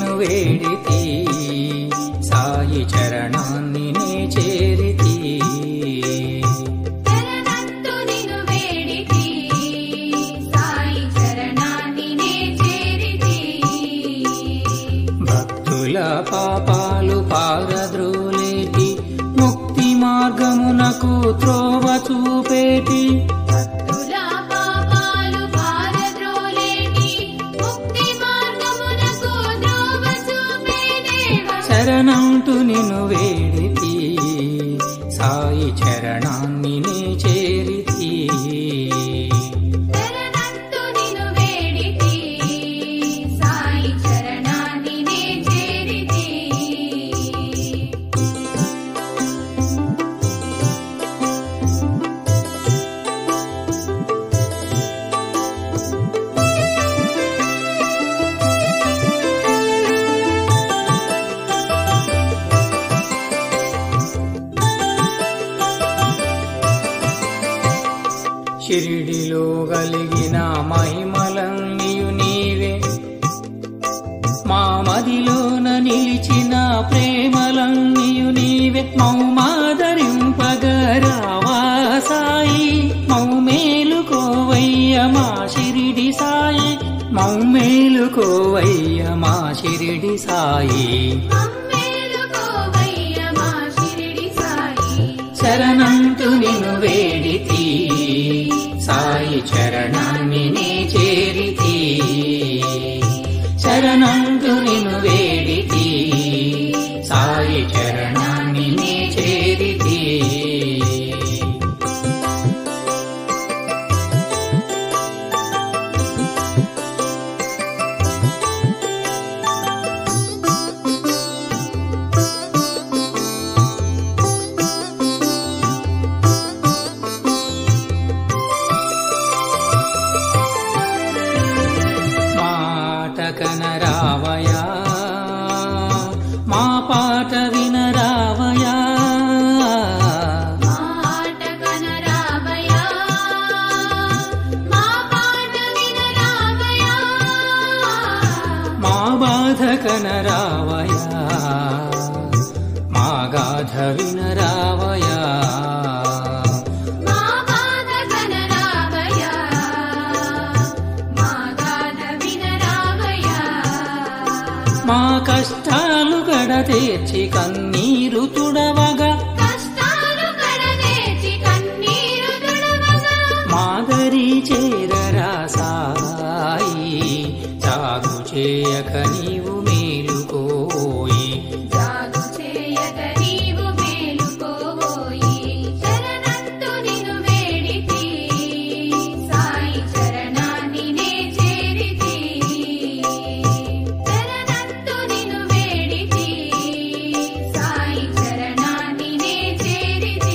నిన్ను వేడితి సాయి చరణాన్ని నే చేరితి శరణంతు నిను వేడితి సాయి చరణాన్ని నే చేరితి భక్తుల పాపాలు పారద్రోలేటి ముక్తి మార్గమునకు త్రోవ చూపేటి భక్తుల పాపాలు పారద్రోలేటి ముక్తి మార్గమునకు ద్రోవ చూపే దేవా శరణంటు నిన్ను వేడితి సాయి చరణాన్ని నే చేరితి శరణంతు నిను వేడితి సాయి చరణాన్ని నే చేరితి షిరిడిలో కలిగిన మహిమలన్నీయు నీవే మా మదిలోన నిలిచిన ప్రేమలన్నీయు నీవే మౌమాదరింపగరావా సాయి మౌమేలుకోవయ్య మా షిరిడి సాయి మౌమేలుకోవయ్య మా షిరిడి సాయి మమ్మేలుకోవయ్య మా షిరిడి సాయి శరణంతు నిన్ను వేడితి సాయి చరణాన్ని నే చేరితి శరణంతు నిన్ను వేడితి సాయి చరణాన్ని నే చేరితి మాట కనరావయా మా పాట వినరావయా మాట కనరావయ్యా మా పాట వినరావయ్యా మా బాధ కనరావయా మా గాథ వినరావయా మా బాధ కనరావయ్యా మా గాథ వినరావయ్యా మా కష్టాలు గడ తీర్చి కన్నీరు తుడవగా కష్టాలు కడదేచి కన్నీరు తుడవగా మాదరి చేరరా సాయి సాగు చేయక నీవు మేలుకోయి జాగు చేయక నీవు మేలుకోబోయి శరణంతు నిను వేడితి సాయి చరణాన్ని నే చేరితి శరణంతు నిను వేడితి సాయి చరణాన్ని నే చేరితి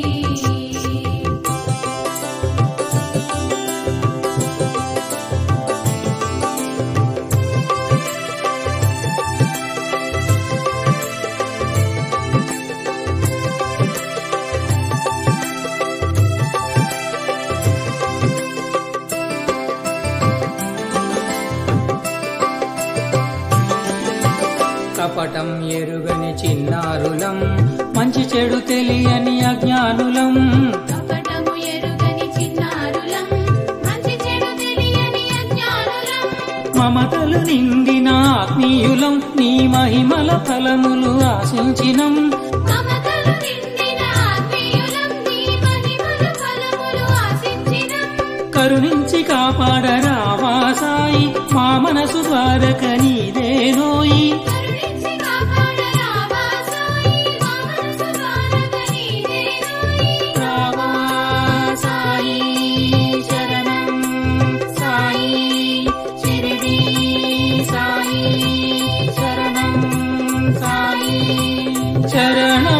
కపటం ఎరుగని చిన్నారులం మంచి చెడు తెలియని అజ్ఞానులం కపటము ఎరుగని చిన్నారులం మంచి చెడు తెలియని అజ్ఞానులం మమతలు నిండిన ఆత్మీయులం నీ మహిమల ఫలములు ఆశించినం మమతలు నిండిన ఆత్మీయులం నీ మహిమల ఫలములు ఆశించినం కరుణించి కాపాడరావా సాయి మా మనసు ద్వారక నీదేనోయి కరుణించి కాపాడరావా సాయి మా మనసు ద్వారక నీదేనోయి రావా సాయి శరణం సాయి షిరిడి సాయి శరణం సాయి శరణం